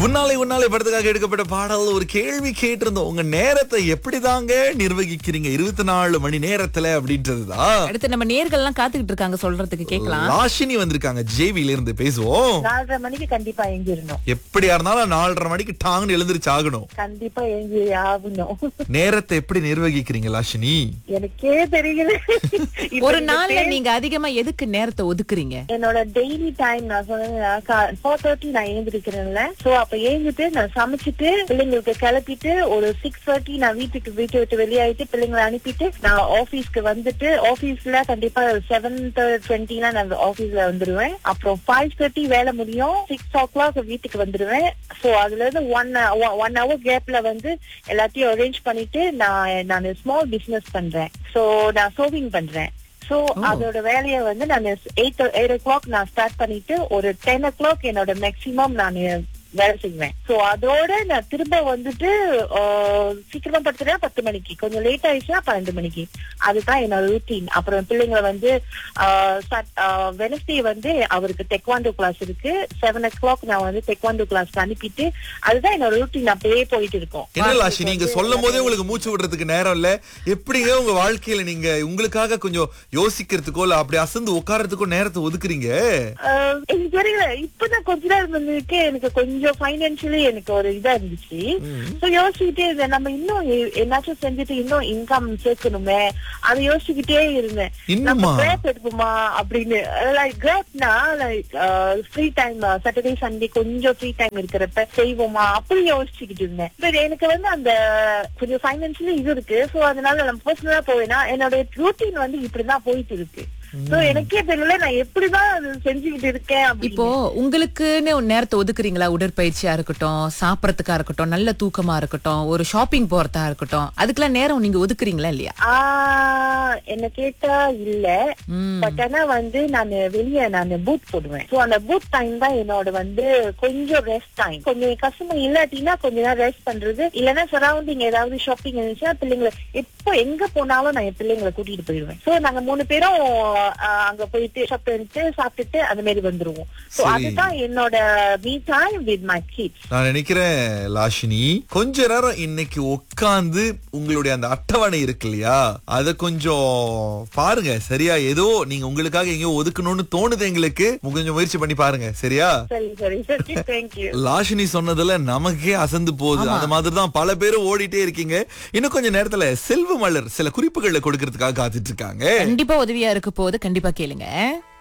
உன்னாலே உன்னாலே படத்துக்காக எடுக்கப்பட்ட பாடல் ஒரு கேள்வி கேட்டிருந்தோம் உங்க நேரத்தை எப்படி தாங்க நிர்வகிக்கிறீங்க இருபத்தி நாலு மணி நேரத்துல அப்படின்றதுதான் அடுத்து நம்ம நேர்கள் எல்லாம் காத்துக்கிட்டு இருக்காங்க சொல்றதுக்கு கேட்கலாம் லாஷினி வந்திருக்காங்க ஜேவில இருந்து பேசுவோம் நாலரை மணிக்கு கண்டிப்பா எழுந்திரணும் எப்படியா இருந்தாலும் நாலரை மணிக்கு டாங்னு எழுந்திருச்சு ஆகணும் கண்டிப்பா எழுந்தி ஆகணும் நேரத்தை எப்படி நிர்வகிக்கிறீங்க லாஷினி எனக்கே தெரியல இப்ப ஒரு இந்த நாள்ல பே- நீங்க அதிகமா எதுக்கு நேரத்தை ஒதுக்குறீங்க என்னோட டெய்லி டைம் நான் சொன்னேன் ஃபோர் தேர்ட்டி நான் எழுந்திருக்கிறேன்ல சோ அப்ப எழுந்துட்டு நான் சமைச்சிட்டு பிள்ளைங்களுக்கு கிளப்பிட்டு ஒரு சிக்ஸ் தேர்ட்டி நான் வீட்டுக்கு வீட்டை விட்டு வெளியாயிட்டு பிள்ளைங்களை அனுப்பிட்டு நான் ஆபீஸ்க்கு வந்துட்டு ஆபீஸ்ல கண்டிப்பா செவன் டுவெண்ட்டிலாம் நான் ஆபீஸ்ல வந்துருவேன் அப்புறம் ஃபைவ் தேர்ட்டி வேலை முடியும் சிக்ஸ் ஓ கிளாக் வீட்டுக்கு வந்துருவேன் சோ அதுல இருந்து ஒன் ஒன் ஹவர் கேப்ல வந்து எல்லாத்தையும் அரேஞ்ச் பண்ணிட்டு நான் நான் ஸ்மால் பிசினஸ் பண்றேன் சோ நான் சோவிங் பண்றேன் சோ அதோட வேலையை வந்து நான் எயிட் எயிட் ஓ கிளாக் நான் ஸ்டார்ட் பண்ணிட்டு ஒரு டென் ஓ கிளாக் என்னோட மேக்சிமம் நான் வேலை செய்வேன் சோ அதோட நான் திரும்ப வந்துட்டு ஆஹ், சீக்கிரமா படுத்துறேன் பத்து மணிக்கு கொஞ்சம் லேட் ஆயிடுச்சுன்னா பன்னெண்டு மணிக்கு அதுதான் என்னோட ரூட்டீன் அப்புறம் பிள்ளைங்களை வந்து வெனஸ்டே வந்து அவருக்கு டெக்வாண்டோ கிளாஸ் இருக்கு செவன் ஓ கிளாக் நான் வந்து டெக்வாண்டோ கிளாஸ் அனுப்பிட்டு அதுதான் என்னோட ரூட்டீன் அப்படியே போயிட்டு இருக்கோம் என்ன லாஷினி நீங்க சொல்லும் போதே உங்களுக்கு மூச்சு விடுறதுக்கு நேரம் இல்ல எப்படிங்க உங்க வாழ்க்கையில நீங்க உங்களுக்காக கொஞ்சம் யோசிக்கிறதுக்கோ இல்ல அப்படி அசந்து உட்கார்றதுக்கோ நேரத்தை ஒதுக்குறீங்க ஆஹ் எனக்கு தெரியல இப்பதான் கொஞ்ச நேரம் வந்துட்டு எனக்கு கொஞ்சம் ஃபைனான்சியலி எனக்கு ஒரு இதா இருந்துச்சு சோ யோசிச்சுக்கிட்டே இருந்தேன் நம்ம இன்னும் எ- என்னாச்சும் செஞ்சுட்டு இன்னும் இன்கம் சேர்க்கணுமே அதை யோசிச்சுக்கிட்டே இருந்தேன் இன்னுமா? நம்ம கிராப் எடுப்போமா அப்படின்னு லைக் கிராப்னா like free time Saturday Sunday கொஞ்சம் ஃப்ரீ டைம் இருக்கிறப்ப செய்வோமா அப்படி யோசிச்சுக்கிட்டு இருந்தேன் பட் எனக்கு வந்து அந்த கொஞ்சம் ஃபைனான்சியலி இது இருக்கு சோ அதனால நம்ம பர்சனலா போவேன்னா என்னோட ரூட்டீன் வந்து இப்படிதான் போயிட்டு இருக்கு சோ எனக்கே தெரியல நான் எப்படிதான் அது செஞ்சுக்கிட்டு இருக்கேன் அப்படின்னு. இப்போ உங்களுக்குன்னு ஒரு நேரத்தை ஒதுக்குறீங்களா உடற்பயிற்சியா இருக்கட்டும் சாப்பிடறதுக்கா இருக்கட்டும் நல்ல தூக்கமா இருக்கட்டும் ஒரு ஷாப்பிங் போறதா இருக்கட்டும் அதுக்கெல்லாம் நேரம் நீங்க ஒதுக்குறீங்களா இல்லையா ஆஹ் என்ன கேட்டா இல்ல ம். பட் ஆனா வந்து நான் வெளிய நான் பூட் போடுவேன் சோ அந்த பூட் டைம் தான் என்னோட வந்து கொஞ்சம் ரெஸ்ட் டைம் கொஞ்சம் கஷ்டமா இல்லாட்டினா கொஞ்ச நேரம் ரெஸ்ட் பண்றது இல்லன்னா சரௌண்டிங் ஏதாவது ஷாப்பிங் இருந்துச்சுன்னா பிள்ளைங்களை எப்போ எங்க போனாலும் நான் என் பிள்ளைங்களை கூட்டிட்டு போயிடுவேன் சோ நாங்க மூணு பேரும் ஆஹ், அங்க போயிட்டு ஷாப் பண்ணிட்டு சாப்பிட்டுட்டு அந்த மாதிரி வந்துருவோம் சோ சரி. அதுதான் என்னோட me time with my kids நான் நினைக்கிறேன் லாஷினி கொஞ்ச நேரம் இன்னைக்கு உட்கார்ந்து உங்களுடைய அந்த அட்டவணை இருக்கு இல்லையா அத கொஞ்சம் பாருங்க சரியா ஏதோ நீங்க உங்களுக்காக எங்கேயோ ஒதுக்கணும்னு தோணுது எங்களுக்கு கொஞ்சம் முயற்சி பண்ணி பாருங்க சரியா சரி சரி சரி தேங்க்யூ லாஷினி சொன்னதுல நமக்கே அசந்து போகுது அந்த மாதிரி தான் பல பேரும் ஓடிட்டே இருக்கீங்க இன்னும் கொஞ்ச நேரத்துல செல்வ மலர் சில குறிப்புகளை கொடுக்கறதுக்காக காத்துட்டு இருக்காங்க கண்டிப்பா உதவியா இருக்க போது கண்டிப்பா கேளுங்க